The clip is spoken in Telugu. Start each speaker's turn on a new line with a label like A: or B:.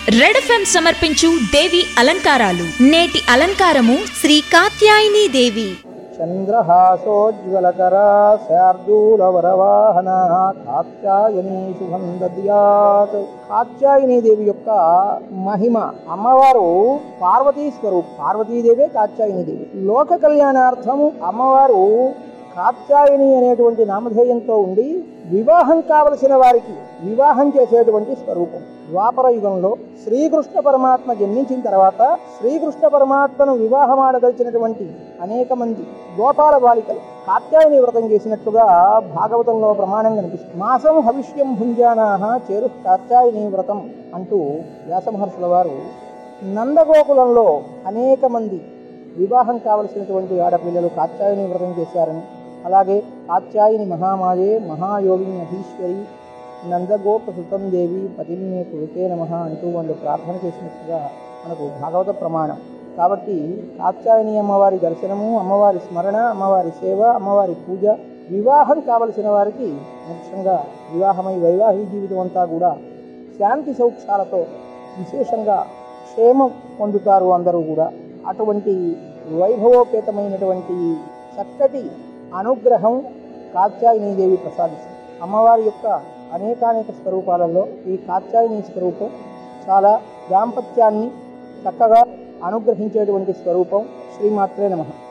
A: రెడ్ ఎఫ్ఎం సమర్పించు దేవి అలంకారాలు నేటి అలంకారము
B: శ్రీ కాత్యాయని దేవి
C: చంద్రహాసోజ్వలకరా శార్దూలవరవాహన కాత్యాయని శుభం దద్యాత్ కాత్యాయని దేవి యొక్క మహిమ అమ్మవారు పార్వతీ స్వరూప్ పార్వతీదేవే కాత్యాయని దేవి లోక కళ్యాణార్థము అమ్మవారు కాత్యాయని అనేటువంటి నామధేయంతో ఉండి వివాహం కావలసిన వారికి వివాహం చేసేటువంటి స్వరూపం ద్వాపర యుగంలో శ్రీకృష్ణ పరమాత్మ జన్మించిన తర్వాత శ్రీకృష్ణ పరమాత్మను వివాహమాడదలిచినటువంటి అనేక మంది గోపాల బాలికలు కాత్యాయని వ్రతం చేసినట్లుగా భాగవతంలో ప్రమాణం కనిపిస్తుంది మాసం హవిష్యం భుంజానాహ చేరు కాత్యాయని వ్రతం అంటూ వ్యాసమహర్షుల వారు నందగోకులంలో అనేక మంది వివాహం కావలసినటువంటి ఆడపిల్లలు కాత్యాయని వ్రతం చేశారని అలాగే కాత్యాయని మహామాయే మహాయోగిని అధీశ్వరి నందగోప సుతం దేవి పతిమే కురుతే నమ అంటూ వాళ్ళు ప్రార్థన చేసినట్టుగా మనకు భాగవత ప్రమాణం కాబట్టి కాత్యాయని అమ్మవారి దర్శనము అమ్మవారి స్మరణ అమ్మవారి సేవ అమ్మవారి పూజ వివాహం కావలసిన వారికి ముఖ్యంగా వివాహమై వైవాహిక జీవితం అంతా కూడా శాంతి సౌఖ్యాలతో విశేషంగా క్షేమం పొందుతారు అందరూ కూడా అటువంటి వైభవోపేతమైనటువంటి చక్కటి అనుగ్రహం కాత్యాయనీదేవి ప్రసాదిస్తుంది అమ్మవారి యొక్క అనేకానేక స్వరూపాలలో ఈ కాత్యాయని స్వరూపం చాలా దాంపత్యాన్ని చక్కగా అనుగ్రహించేటువంటి స్వరూపం శ్రీమాత్రే నమః